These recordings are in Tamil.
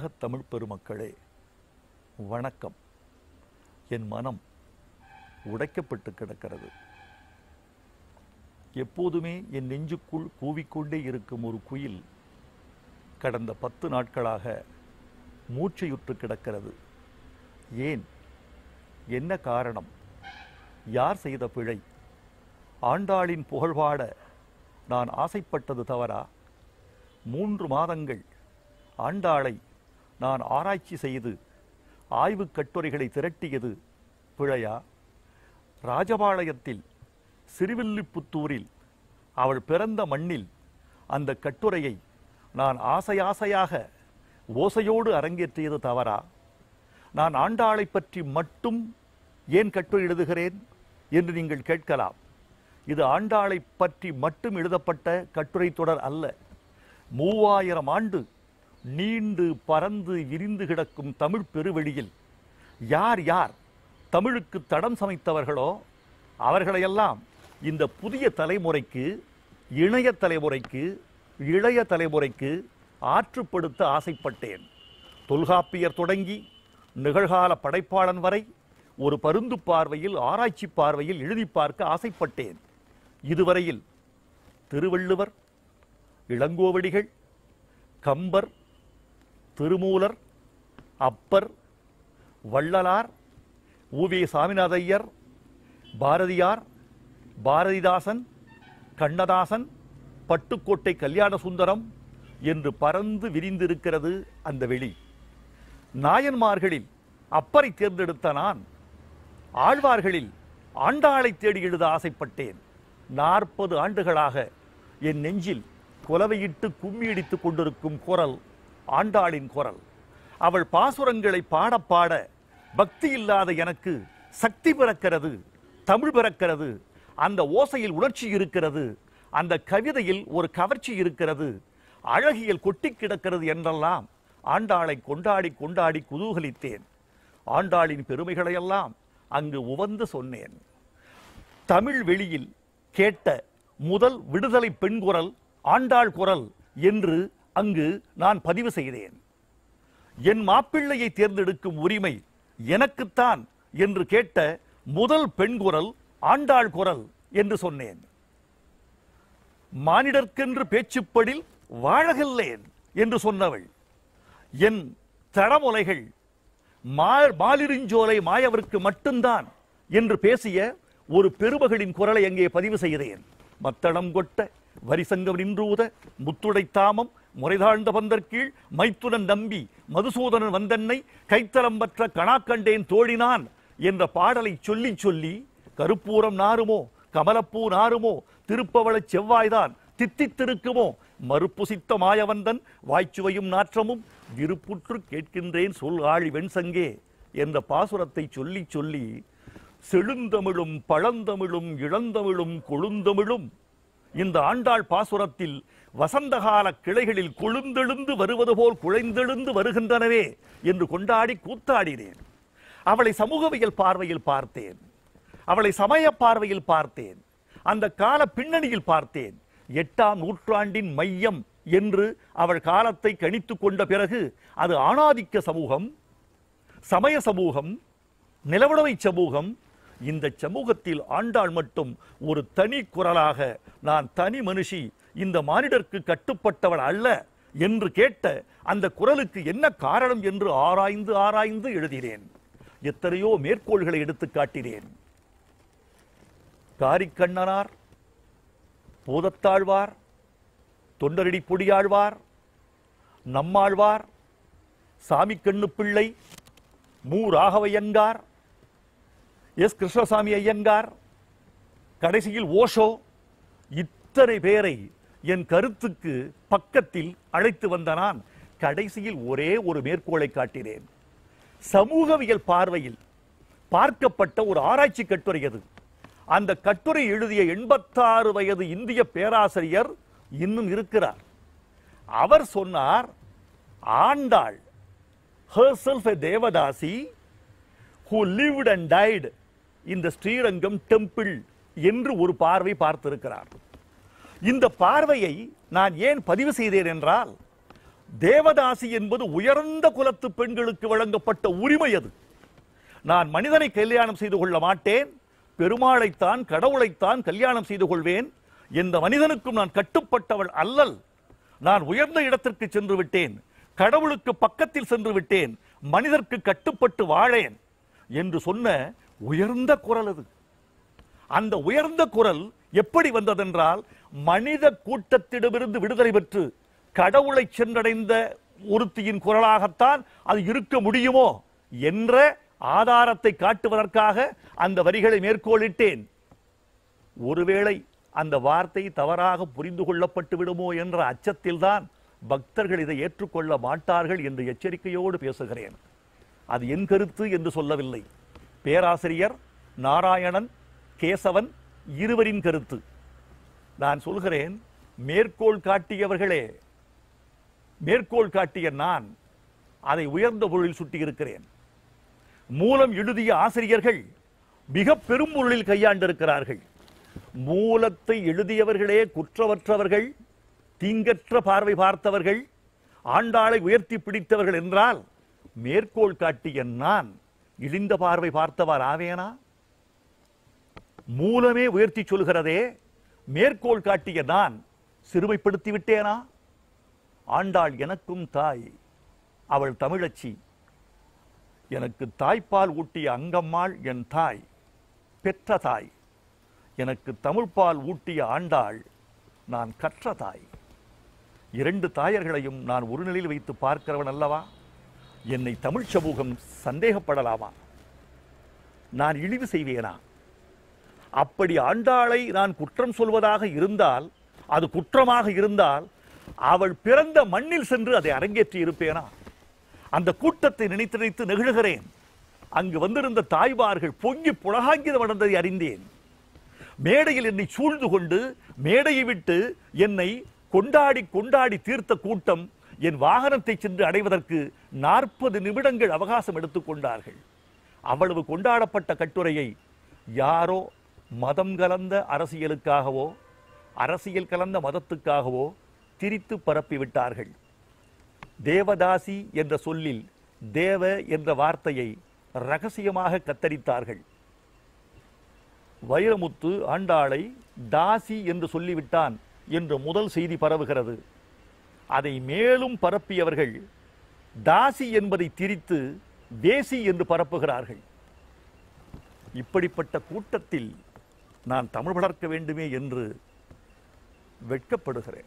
உலகத் தமிழ் பெருமக்களே வணக்கம் என் மனம் உடைக்கப்பட்டு கிடக்கிறது எப்போதுமே என் நெஞ்சுக்குள் கூவிக்கொண்டே இருக்கும் ஒரு குயில் கடந்த பத்து நாட்களாக மூச்சையுற்று கிடக்கிறது ஏன் என்ன காரணம் யார் செய்த பிழை ஆண்டாளின் புகழ்பாட நான் ஆசைப்பட்டது தவறா மூன்று மாதங்கள் ஆண்டாளை நான் ஆராய்ச்சி செய்து ஆய்வுக் கட்டுரைகளை திரட்டியது பிழையா ராஜபாளையத்தில் சிறுவில்லிபுத்தூரில் அவள் பிறந்த மண்ணில் அந்த கட்டுரையை நான் ஆசை ஆசையாக ஓசையோடு அரங்கேற்றியது தவறா நான் ஆண்டாளை பற்றி மட்டும் ஏன் கட்டுரை எழுதுகிறேன் என்று நீங்கள் கேட்கலாம் இது ஆண்டாளை பற்றி மட்டும் எழுதப்பட்ட கட்டுரை தொடர் அல்ல மூவாயிரம் ஆண்டு நீண்டு பறந்து விரிந்து கிடக்கும் தமிழ் பெருவெளியில் யார் யார் தமிழுக்கு தடம் சமைத்தவர்களோ அவர்களையெல்லாம் இந்த புதிய தலைமுறைக்கு இணைய தலைமுறைக்கு இளைய தலைமுறைக்கு ஆற்றுப்படுத்த ஆசைப்பட்டேன் தொல்காப்பியர் தொடங்கி நிகழ்கால படைப்பாளன் வரை ஒரு பருந்து பார்வையில் ஆராய்ச்சி பார்வையில் எழுதி பார்க்க ஆசைப்பட்டேன் இதுவரையில் திருவள்ளுவர் இளங்கோவடிகள் கம்பர் திருமூலர் அப்பர் வள்ளலார் ஊவே சாமிநாதையர் பாரதியார் பாரதிதாசன் கண்ணதாசன் பட்டுக்கோட்டை கல்யாண சுந்தரம் என்று பறந்து விரிந்திருக்கிறது அந்த வெளி நாயன்மார்களில் அப்பரை தேர்ந்தெடுத்த நான் ஆழ்வார்களில் ஆண்டாளை தேடி எழுத ஆசைப்பட்டேன் நாற்பது ஆண்டுகளாக என் நெஞ்சில் குலவையிட்டு கும்மியடித்துக் கொண்டிருக்கும் குரல் ஆண்டாளின் குரல் அவள் பாசுரங்களை பாடப் பாட பக்தி இல்லாத எனக்கு சக்தி பிறக்கிறது தமிழ் பிறக்கிறது அந்த ஓசையில் உணர்ச்சி இருக்கிறது அந்த கவிதையில் ஒரு கவர்ச்சி இருக்கிறது அழகியல் கொட்டி கிடக்கிறது என்றெல்லாம் ஆண்டாளை கொண்டாடி கொண்டாடி குதூகலித்தேன் ஆண்டாளின் பெருமைகளையெல்லாம் அங்கு உவந்து சொன்னேன் தமிழ் வெளியில் கேட்ட முதல் விடுதலை பெண் குரல் ஆண்டாள் குரல் என்று அங்கு நான் பதிவு செய்தேன் என் மாப்பிள்ளையை தேர்ந்தெடுக்கும் உரிமை எனக்குத்தான் என்று கேட்ட முதல் பெண் குரல் ஆண்டாள் குரல் என்று சொன்னேன் மானிடர்க்கென்று பேச்சுப்படில் வாழகில்லேன் என்று சொன்னவள் என் தடமுலைகள் மா- மாலிருஞ்சோலை மாயவருக்கு மட்டும்தான் என்று பேசிய ஒரு பெருமகளின் குரலை அங்கே பதிவு செய்தேன் மத்தளம் கொட்ட வரிசங்கம் நின்றூத முத்துடை தாமம் முறைதாழ்ந்த பந்தற்கீழ் மைத்துனன் நம்பி மதுசூதனன் வந்தன்னை கைத்தலம் பற்ற கணாக்கண்டேன் தோழினான் என்ற பாடலை சொல்லி சொல்லி கருப்பூரம் நாருமோ கமலப்பூ நாருமோ திருப்பவளச் செவ்வாய்தான் தித்தித்திருக்குமோ மறுப்புசித்த மாயவந்தன் வாய்ச்சுவையும் நாற்றமும் விருப்புற்று கேட்கின்றேன் சொல் ஆழி வெண்சங்கே என்ற பாசுரத்தை சொல்லி சொல்லி செழுந்தமிழும் பழந்தமிழும் இளந்தமிழும் கொழுந்தமிழும் இந்த ஆண்டாள் பாசுரத்தில் வசந்தகால கிளைகளில் கொழுந்தெழுந்து வருவது போல் குழைந்தெழுந்து வருகின்றனவே என்று கொண்டாடி கூத்தாடினேன் அவளை சமூகவியல் பார்வையில் பார்த்தேன் அவளை சமய பார்வையில் பார்த்தேன் அந்த கால பின்னணியில் பார்த்தேன் எட்டாம் நூற்றாண்டின் மையம் என்று அவள் காலத்தை கணித்து கொண்ட பிறகு அது ஆணாதிக்க சமூகம் சமய சமூகம் நிலவுடைமை சமூகம் இந்த சமூகத்தில் ஆண்டாள் மட்டும் ஒரு தனி குரலாக நான் தனி மனுஷி இந்த மானிடருக்கு கட்டுப்பட்டவள் அல்ல என்று கேட்ட அந்த குரலுக்கு என்ன காரணம் என்று ஆராய்ந்து ஆராய்ந்து எழுதினேன் எத்தனையோ மேற்கோள்களை எடுத்து காட்டினேன் காரிக்கண்ணனார் பூதத்தாழ்வார் தொண்டரடி பொடியாழ்வார் நம்மாழ்வார் சாமி கண்ணு பிள்ளை மு ராகவையங்கார் எஸ் கிருஷ்ணசாமி ஐயங்கார் கடைசியில் ஓஷோ இத்தனை பேரை என் கருத்துக்கு பக்கத்தில் அழைத்து வந்த நான் கடைசியில் ஒரே ஒரு மேற்கோளை காட்டினேன் சமூகவியல் பார்வையில் பார்க்கப்பட்ட ஒரு ஆராய்ச்சி கட்டுரை அது அந்த கட்டுரை எழுதிய எண்பத்தாறு வயது இந்திய பேராசிரியர் இன்னும் இருக்கிறார் அவர் சொன்னார் Andal herself a devadasi who lived and died in the Srirangam temple என்று ஒரு பார்வை பார்த்திருக்கிறார் இந்த பார்வையை நான் ஏன் பதிவு செய்தேன் என்றால் தேவதாசி என்பது உயர்ந்த குலத்து பெண்களுக்கு வழங்கப்பட்ட உரிமை அது நான் மனிதனை கல்யாணம் செய்து கொள்ள மாட்டேன் பெருமாளைத்தான் கடவுளைத்தான் கல்யாணம் செய்து கொள்வேன் எந்த மனிதனுக்கும் நான் கட்டுப்பட்டவள் அல்லல் நான் உயர்ந்த இடத்திற்கு சென்று விட்டேன் கடவுளுக்கு பக்கத்தில் சென்று விட்டேன் மனிதர்க்கு கட்டுப்பட்டு வாழேன் என்று சொன்ன உயர்ந்த குரல் அது அந்த உயர்ந்த குரல் எப்படி வந்ததென்றால் மனித கூட்டத்திடமிருந்து விடுதலை பெற்று கடவுளை சென்றடைந்த ஒருத்தியின் குரலாகத்தான் அது இருக்க முடியுமோ என்ற ஆதாரத்தை காட்டுவதற்காக அந்த வரிகளை மேற்கோளிட்டேன் ஒருவேளை அந்த வார்த்தை தவறாக புரிந்து கொள்ளப்பட்டு விடுமோ என்ற அச்சத்தில்தான் பக்தர்கள் இதை ஏற்றுக்கொள்ள மாட்டார்கள் என்று எச்சரிக்கையோடு பேசுகிறேன் அது என் கருத்து என்று சொல்லவில்லை பேராசிரியர் நாராயணன் கேசவன் இருவரின் கருத்து நான் சொல்கிறேன் மேற்கோள் காட்டியவர்களே மேற்கோள் காட்டிய நான் அதை உயர்ந்த பொருளில் சுட்டியிருக்கிறேன் மூலம் எழுதிய ஆசிரியர்கள் மிக பெரும் பொருளில் கையாண்டிருக்கிறார்கள் மூலத்தை எழுதியவர்களே குற்றமற்றவர்கள் தீங்கற்ற பார்வை பார்த்தவர்கள் ஆண்டாளை உயர்த்தி பிடித்தவர்கள் என்றால் மேற்கோள் காட்டிய நான் இழிந்த பார்வை பார்த்தவர் ஆவேனா மூலமே உயர்த்தி சொல்கிறதே மேற்கோள் காட்டிய நான் சிறுமைப்படுத்தி விட்டேனா ஆண்டாள் எனக்கும் தாய் அவள் தமிழச்சி எனக்கு தாய்ப்பால் ஊட்டிய அங்கம்மாள் என் தாய் பெற்ற தாய் எனக்கு தமிழ்ப்பால் ஊட்டிய ஆண்டாள் நான் கற்ற தாய் இரண்டு தாயர்களையும் நான் ஒரு நிலையில் வைத்து பார்க்கிறவன் அல்லவா என்னை தமிழ் சமூகம் சந்தேகப்படலாமா நான் இழிவு செய்வேனா அப்படி ஆண்டாளை நான் குற்றம் சொல்வதாக இருந்தால் அது குற்றமாக இருந்தால் அவள் பிறந்த மண்ணில் சென்று அதை அரங்கேற்றி இருப்பேனா அந்த கூட்டத்தை நினைத்து நினைத்து நெகிழுகிறேன் அங்கு வந்திருந்த தாய்மார்கள் பொங்கி புலகாங்கிதம் அடைந்ததை அறிந்தேன் மேடையில் என்னை சூழ்ந்து கொண்டு மேடையை விட்டு என்னை கொண்டாடி கொண்டாடி தீர்த்த கூட்டம் என் வாகனத்தை சென்று அடைவதற்கு நாற்பது நிமிடங்கள் அவகாசம் எடுத்துக் கொண்டார்கள் அவ்வளவு கொண்டாடப்பட்ட கட்டுரையை யாரோ மதம் கலந்த அரசியலுக்காகவோ அரசியல் கலந்த மதத்துக்காகவோ திரித்து பரப்பி விட்டார்கள் தேவதாசி என்ற சொல்லில் தேவ என்ற வார்த்தையை ரகசியமாக கத்தரித்தார்கள் வைரமுத்து ஆண்டாளை தாசி என்று சொல்லிவிட்டான் என்று முதல் செய்தி பரவுகிறது அதை மேலும் பரப்பியவர்கள் தாசி என்பதை திரித்து தேசி என்று பரப்புகிறார்கள் இப்படிப்பட்ட கூட்டத்தில் நான் தமிழ் வளர்க்க வேண்டுமே என்று வெட்கப்படுகிறேன்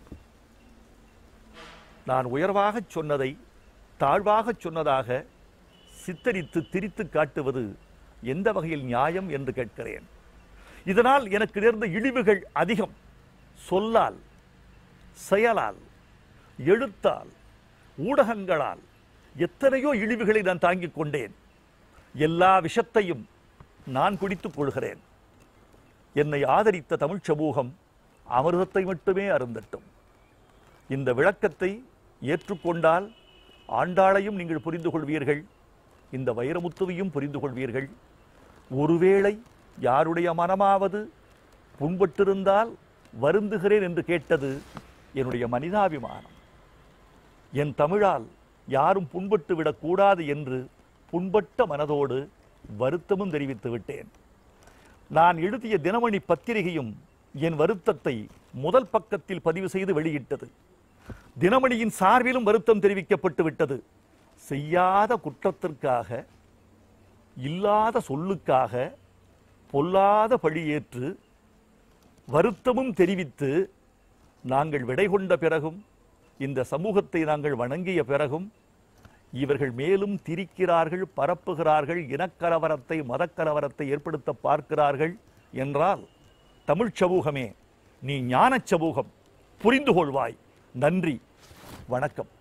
நான் உயர்வாகச் சொன்னதை தாழ்வாகச் சொன்னதாக சித்தரித்து திரித்து காட்டுவது எந்த வகையில் நியாயம் என்று கேட்கிறேன் இதனால் எனக்கு நேர்ந்த இழிவுகள் அதிகம் சொல்லால் செயலால் எழுத்தால் ஊடகங்களால் எத்தனையோ இழிவுகளை நான் தாங்கிக் கொண்டேன் எல்லா விஷத்தையும் நான் குடித்துக் கொள்கிறேன் என்னை ஆதரித்த தமிழ்ச் சமூகம் அமிர்தத்தை மட்டுமே அருந்தட்டும் இந்த விளக்கத்தை ஏற்றுக்கொண்டால் ஆண்டாளையும் நீங்கள் புரிந்து கொள்வீர்கள் இந்த வைரமுத்துவையும் புரிந்து கொள்வீர்கள் ஒருவேளை யாருடைய மனமாவது புண்பட்டிருந்தால் வருந்துகிறேன் என்று கேட்டது என்னுடைய மனிதாபிமானம் என் தமிழால் யாரும் புண்பட்டு விடக்கூடாது என்று புண்பட்ட மனதோடு வருத்தமும் தெரிவித்து விட்டேன் நான் எழுதிய தினமணி பத்திரிகையும் என் வருத்தத்தை முதல் பக்கத்தில் பதிவு செய்து வெளியிட்டது தினமணியின் சார்பிலும் வருத்தம் தெரிவிக்கப்பட்டு விட்டது செய்யாத குற்றத்திற்காக இல்லாத சொல்லுக்காக பொல்லாத பழியேற்று வருத்தமும் தெரிவித்து நாங்கள் விடை கொண்ட பிறகும் இந்த சமூகத்தை நாங்கள் வணங்கிய பிறகும் இவர்கள் மேலும் திரிக்கிறார்கள் பரப்புகிறார்கள் இனக்கலவரத்தை மதக்கலவரத்தை ஏற்படுத்த பார்க்கிறார்கள் என்றால் தமிழ்ச் சமூகமே நீ ஞானச் சமூகம் புரிந்து கொள்வாய் நன்றி வணக்கம்